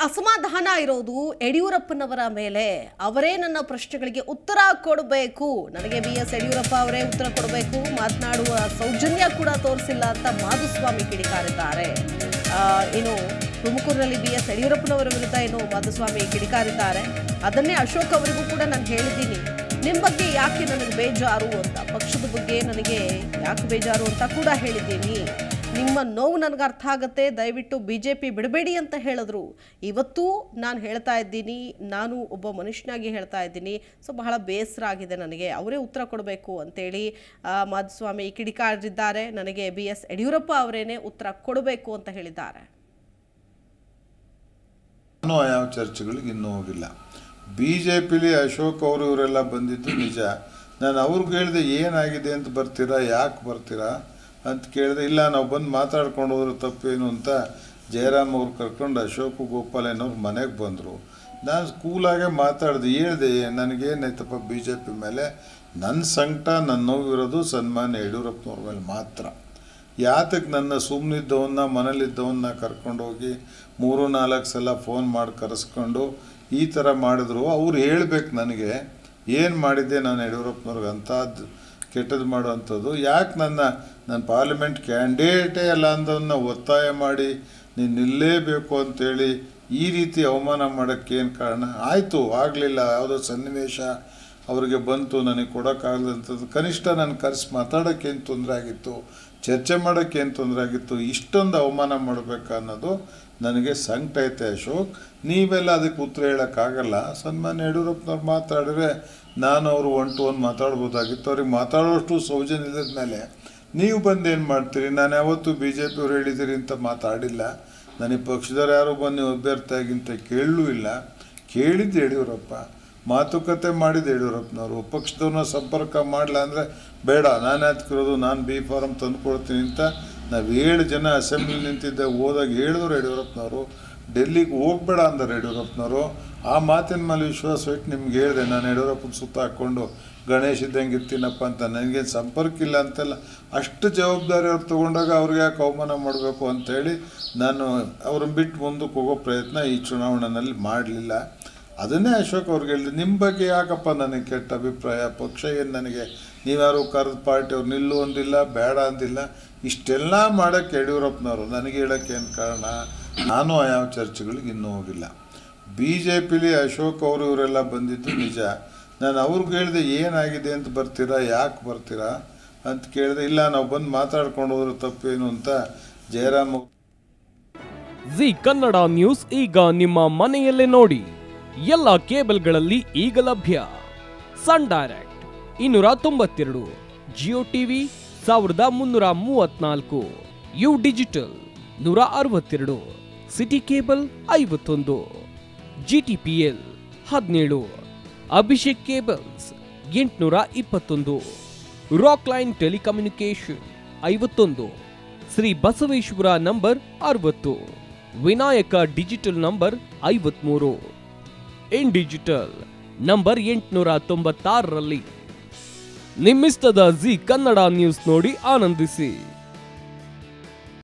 ಅಸಮಾಧಾನ ಇರೋದು ಯಡಿಯೂರಪ್ಪನವರ ಮೇಲೆ ಅವರೇ ನನ್ನ ಪ್ರಶ್ನೆಗಳಿಗೆ ಉತ್ತರ ಕೊಡಬೇಕು ನನಗೆ ಬಿ ಎಸ್ ಯಡಿಯೂರಪ್ಪ ಅವರೇ ಉತ್ತರ ಕೊಡಬೇಕು ಮಾತನಾಡುವ ಸೌಜನ್ಯ ಕೂಡ ತೋರಿಸಿಲ್ಲ ಅಂತ ಮಾಧುಸ್ವಾಮಿ ಕಿಡಿಕಾರಿದ್ದಾರೆ ಆ, ಇನ್ನು ತುಮಕೂರಿನಲ್ಲಿ ಬಿ ಎಸ್ ಯಡಿಯೂರಪ್ಪನವರ ವಿರುದ್ಧ ಏನು ಮಾಧುಸ್ವಾಮಿ ಕಿಡಿಕಾರಿದ್ದಾರೆ ಅದನ್ನೇ ಅಶೋಕ್ ಅವರಿಗೂ ಕೂಡ ನಾನು ಹೇಳಿದ್ದೀನಿ ನಿಮ್ಮ ಬಗ್ಗೆ ಯಾಕೆ ನನಗೆ ಬೇಜಾರು ಅಂತ ಪಕ್ಷದ ಬಗ್ಗೆ ನನಗೆ ಯಾಕೆ ಬೇಜಾರು ಅಂತ ಕೂಡ ಹೇಳಿದ್ದೀನಿ ನಿಮ್ಮ ನೋವು ನನಗೆ ಅರ್ಥ ಆಗುತ್ತೆ ದಯವಿಟ್ಟು ಬಿ ಜೆ ಪಿ ಬಿಡಬೇಡಿ ಅಂತ ಹೇಳಿದ್ರು ಇವತ್ತೂ ನಾನು ಹೇಳ್ತಾ ಇದ್ದೀನಿ ನಾನು ಒಬ್ಬ ಮನುಷ್ಯನಾಗಿ ಹೇಳ್ತಾ ಇದ್ದೀನಿ ಸೊ ಬಹಳ ಬೇಸರ ಆಗಿದೆ ನನಗೆ ಅವರೇ ಉತ್ತರ ಕೊಡಬೇಕು ಅಂತೇಳಿ ಆ, ಮಾಧುಸ್ವಾಮಿ ಕಿಡಿಕಾರಿದ್ದಾರೆ ನನಗೆ ಬಿ ಎಸ್ ಯಡಿಯೂರಪ್ಪ ಅವರೇನೆ ಉತ್ತರ ಕೊಡಬೇಕು ಅಂತ ಹೇಳಿದ್ದಾರೆ ನಾನು ಯಾವ ಚರ್ಚೆಗಳಿಗೆ ಇನ್ನೂ ಹೋಗಿಲ್ಲ ಬಿ ಜೆ ಪಿಲಿ ಅಶೋಕ್ ಅವರು ಇವರೆಲ್ಲ ಬಂದಿದ್ದು ನಿಜ ನಾನು ಅವ್ರಿಗೆ ಹೇಳಿದೆ ಏನಾಗಿದೆ ಅಂತ ಬರ್ತೀರಾ ಯಾಕೆ ಬರ್ತೀರಾ ಅಂತ ಕೇಳಿದೆ ಇಲ್ಲ ನಾವು ಬಂದು ಮಾತಾಡ್ಕೊಂಡು ಹೋದ್ರೆ ತಪ್ಪೇನು ಅಂತ ಜಯರಾಮ್ ಅವ್ರು ಕರ್ಕೊಂಡು ಅಶೋಕ್ ಗೋಪಾಲಯ್ಯನವ್ರು ಮನೆಗೆ ಬಂದರು ನಾನು ಕೂಲಾಗೆ ಮಾತಾಡಿದೆ ಹೇಳಿದೆ ನನಗೇನಾಯ್ತಪ್ಪ ಬಿ ಜೆ ಪಿ ಮೇಲೆ ನನ್ನ ಸಂಕಟ ನನ್ನ ನೋವಿರೋದು ಸನ್ಮಾನ್ಯ ಯಡಿಯೂರಪ್ಪನವ್ರ ಮೇಲೆ ಮಾತ್ರ ಯಾತಕ್ಕೆ ನನ್ನ ಸುಮ್ಮನಿದ್ದವನ್ನ ಮನೇಲಿದ್ದವನ್ನ ಕರ್ಕೊಂಡೋಗಿ ಮೂರು ನಾಲ್ಕು ಸಲ ಫೋನ್ ಮಾಡಿ ಕರೆಸ್ಕೊಂಡು ಈ ಥರ ಮಾಡಿದ್ರು ಅವ್ರು ಹೇಳ್ಬೇಕು ನನಗೆ ಏನು ಮಾಡಿದ್ದೆ ನಾನು ಯಡಿಯೂರಪ್ಪನವ್ರಿಗೆ ಅಂಥದ್ದು ಕೆಟ್ಟದ್ದು ಮಾಡುವಂಥದ್ದು ಯಾಕೆ ನನ್ನ ನನ್ನ ಪಾರ್ಲಿಮೆಂಟ್ ಕ್ಯಾಂಡಿಡೇಟೇ ಅಲ್ಲ ಅಂದವನ್ನ ಒತ್ತಾಯ ಮಾಡಿ ನೀನು ನಿಲ್ಲೇಬೇಕು ಅಂತೇಳಿ ಈ ರೀತಿ ಅವಮಾನ ಮಾಡೋಕ್ಕೆ ಏನು ಕಾರಣ ಆಯಿತು ಆಗಲಿಲ್ಲ ಯಾವುದೋ ಸನ್ನಿವೇಶ ಅವ್ರಿಗೆ ಬಂತು ನನಗೆ ಕೊಡೋಕ್ಕಾಗದಂಥದ್ದು ಕನಿಷ್ಠ ನಾನು ಕರೆಸಿ ಮಾತಾಡೋಕ್ಕೆ ಏನು ತೊಂದರೆ ಆಗಿತ್ತು ಚರ್ಚೆ ಮಾಡೋಕ್ಕೆ ಏನು ತೊಂದರೆ ಆಗಿತ್ತು ಇಷ್ಟೊಂದು ಅವಮಾನ ಮಾಡಬೇಕಾ ಅನ್ನೋದು ನನಗೆ ಸಂಕಟ ಐತೆ ಅಶೋಕ್ ನೀವೆಲ್ಲ ಅದಕ್ಕೆ ಉತ್ತರ ಹೇಳೋಕ್ಕಾಗಲ್ಲ ಸನ್ಮಾನ್ಯ ಯಡಿಯೂರಪ್ಪನವ್ರು ಮಾತಾಡಿದ್ರೆ ನಾನು ಅವರು ಒನ್ ಟು ಒನ್ ಮಾತಾಡ್ಬೋದಾಗಿತ್ತು ಅವ್ರಿಗೆ ಮಾತಾಡೋಷ್ಟು ಸೌಜನ್ಯ ಇಲ್ಲದ ಮೇಲೆ ನೀವು ಬಂದು ಏನು ಮಾಡ್ತೀರಿ ನಾನು ಯಾವತ್ತೂ ಬಿ ಜೆ ಪಿಯವ್ರು ಹೇಳಿದ್ದೀರಿ ಅಂತ ಮಾತಾಡಿಲ್ಲ ನನಗೆ ಪಕ್ಷದವ್ರು ಯಾರು ಬಂದು ನೀವು ಅಭ್ಯರ್ಥಿಯಾಗಿಂತ ಕೇಳಲೂ ಇಲ್ಲ ಕೇಳಿದ್ದು ಯಡಿಯೂರಪ್ಪ ಮಾತುಕತೆ ಮಾಡಿದ್ದು ಯಡಿಯೂರಪ್ಪನವರು ಪಕ್ಷದವ್ರನ್ನ ಸಂಪರ್ಕ ಮಾಡಲ ಅಂದರೆ ಬೇಡ ನಾನು ಯಾತ್ಕಿರೋದು ನಾನು ಬಿ ಫಾರಮ್ ತಂದು ಕೊಡ್ತೀನಿ ಅಂತ ನಾವು ಏಳು ಜನ ಅಸೆಂಬ್ಲಿ ನಿಂತಿದ್ದೆ ಹೋದಾಗ ಹೇಳಿದ್ರು ಯಡಿಯೂರಪ್ಪನವರು ಡೆಲ್ಲಿಗೆ ಹೋಗ್ಬೇಡ ಅಂದರು ಯಡಿಯೂರಪ್ಪನವರು ಆ ಮಾತಿನ ಮೇಲೆ ವಿಶ್ವಾಸ ಇಟ್ಟು ನಿಮ್ಗೆ ಹೇಳಿದೆ ನಾನು ಯಡಿಯೂರಪ್ಪನ ಸುತ್ತ ಹಾಕ್ಕೊಂಡು ಗಣೇಶ್ ಇದ್ದಂಗೆ ಇರ್ತೀನಪ್ಪ ಅಂತ ನನಗೇನು ಸಂಪರ್ಕ ಇಲ್ಲ ಅಂತೆಲ್ಲ ಅಷ್ಟು ಜವಾಬ್ದಾರಿ ಅವ್ರು ತೊಗೊಂಡಾಗ ಅವ್ರಿಗೆ ಯಾಕೆ ಅವಮಾನ ಮಾಡಬೇಕು ಅಂತೇಳಿ ನಾನು ಅವ್ರನ್ನ ಬಿಟ್ಟು ಮುಂದಕ್ಕೆ ಹೋಗೋ ಪ್ರಯತ್ನ ಈ ಚುನಾವಣೆಯಲ್ಲಿ ಮಾಡಲಿಲ್ಲ ಅದನ್ನೇ ಅಶೋಕ್ ಅವ್ರಿಗೆ ಹೇಳಿದೆ ನಿಮ್ಮ ಬಗ್ಗೆ ಯಾಕಪ್ಪ ನನಗೆ ಕೆಟ್ಟ ಅಭಿಪ್ರಾಯ ಪಕ್ಷ ಏನು ನನಗೆ ನೀವ್ಯಾರು ಕರೆದ ಪಾರ್ಟಿ ಅವ್ರು ನಿಲ್ಲು ಅಂದಿಲ್ಲ ಬೇಡ ಅಂದಿಲ್ಲ ಇಷ್ಟೆಲ್ಲ ಮಾಡೋಕ್ಕೆ ಯಡಿಯೂರಪ್ಪನವರು ನನಗೆ ಹೇಳೋಕ್ಕೆ ಏನು ಕಾರಣ ನಾನು ಆ ಯಾವ ಚರ್ಚೆಗಳಿಗೆ ಇನ್ನೂ ಹೋಗಿಲ್ಲ ಬಿ ಜೆ ಪಿಲಿ ಅಶೋಕ್ ಅವರು ಇವರೆಲ್ಲ ಬಂದಿದ್ದು ನಿಜ ನಾನು ಅವ್ರಿಗೆ ಹೇಳಿದೆ ಏನಾಗಿದೆ ಅಂತ ಬರ್ತೀರಾ ಯಾಕೆ ಬರ್ತೀರಾ ಅಂತ ಕೇಳಿದೆ ಇಲ್ಲ ನಾವು ಬಂದು ಮಾತಾಡ್ಕೊಂಡು ಹೋದ್ರೆ ತಪ್ಪೇನು ಅಂತ ಜಯರಾಮ್ ಅವ್ರು ಜಿ ಕನ್ನಡ ನ್ಯೂಸ್ ಈಗ ನಿಮ್ಮ ಮನೆಯಲ್ಲೇ ನೋಡಿ ಎಲ್ಲ ಕೇಬಲ್ಗಳಲ್ಲಿ ಈಗ ಲಭ್ಯ ಸನ್ ಡೈರೆಕ್ಟ್ ಇನ್ನೂರ ತೊಂಬತ್ತೆರಡು ಜಿಯೋ ಟಿವಿ ಸಾವಿರದ ಮುನ್ನೂರ ಮೂವತ್ನಾಲ್ಕು ಯು ಡಿಜಿಟಲ್ ನೂರ ಅರವತ್ತೆರಡು ಸಿಟಿ ಕೇಬಲ್ ಐವತ್ತೊಂದು ಜಿಟಿಪಿಎಲ್ ಹದಿನೇಳು ಅಭಿಷೇಕ್ ಕೇಬಲ್ಸ್ ಎಂಟುನೂರ ಇಪ್ಪತ್ತೊಂದು ರಾಕ್ ಲೈನ್ ಟೆಲಿಕಮ್ಯುನಿಕೇಶನ್ ಐವತ್ತೊಂದು ಶ್ರೀ ಬಸವೇಶ್ವರ ನಂಬರ್ ಅರವತ್ತು ವಿನಾಯಕ ಡಿಜಿಟಲ್ ನಂಬರ್ ಐವತ್ಮೂರು ಇನ್ ಡಿಜಿಟಲ್ ನಂಬರ್ ಎಂಟುನೂರ ತೊಂಬತ್ತಾರರಲ್ಲಿ ನಿಮ್ಮಿಸ್ತದ ಜಿ ಕನ್ನಡ ನ್ಯೂಸ್ ನೋಡಿ ಆನಂದಿಸಿ